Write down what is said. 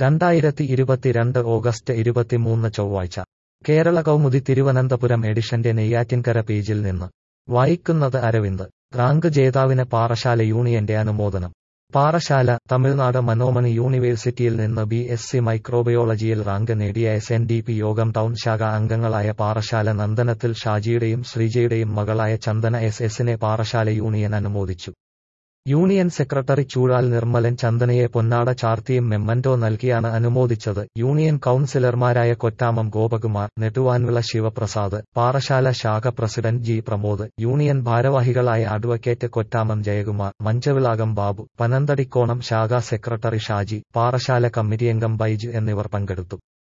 രണ്ടായിരത്തി ഇരുപത്തിരണ്ട് ഓഗസ്റ്റ് ഇരുപത്തിമൂന്ന് ചൊവ്വാഴ്ച കേരള കൗമുദി തിരുവനന്തപുരം എഡിഷന്റെ നെയ്യാറ്റിൻകര പേജിൽ നിന്ന് വായിക്കുന്നത് അരവിന്ദ് റാങ്ക് ജേതാവിന് പാറശാല യൂണിയന്റെ അനുമോദനം പാറശാല തമിഴ്നാട് മനോമണി യൂണിവേഴ്സിറ്റിയിൽ നിന്ന് ബി എസ് സി മൈക്രോബയോളജിയിൽ റാങ്ക് നേടിയ എസ് എൻ ഡി പി യോഗം ടൗൺ ശാഖ അംഗങ്ങളായ പാറശാല നന്ദനത്തിൽ ഷാജിയുടെയും ശ്രീജയുടെയും മകളായ ചന്ദന എസ് എസിനെ പാറശാല യൂണിയൻ അനുമോദിച്ചു യൂണിയൻ സെക്രട്ടറി ചൂഴാൽ നിർമ്മലൻ ചന്ദനയെ പൊന്നാട ചാർത്തിയും മെമ്മന്റോ നൽകിയാണ് അനുമോദിച്ചത് യൂണിയൻ കൌൺസിലർമാരായ കൊറ്റാമം ഗോപകുമാർ നെടുവാൻവിള ശിവപ്രസാദ് പാറശാല ശാഖ പ്രസിഡന്റ് ജി പ്രമോദ് യൂണിയൻ ഭാരവാഹികളായ അഡ്വക്കേറ്റ് കൊറ്റാമം ജയകുമാർ മഞ്ചവിളാകം ബാബു പനന്തടിക്കോണം ശാഖാ സെക്രട്ടറി ഷാജി പാറശാല കമ്മിറ്റിയംഗം ബൈജു എന്നിവർ പങ്കെടുത്തു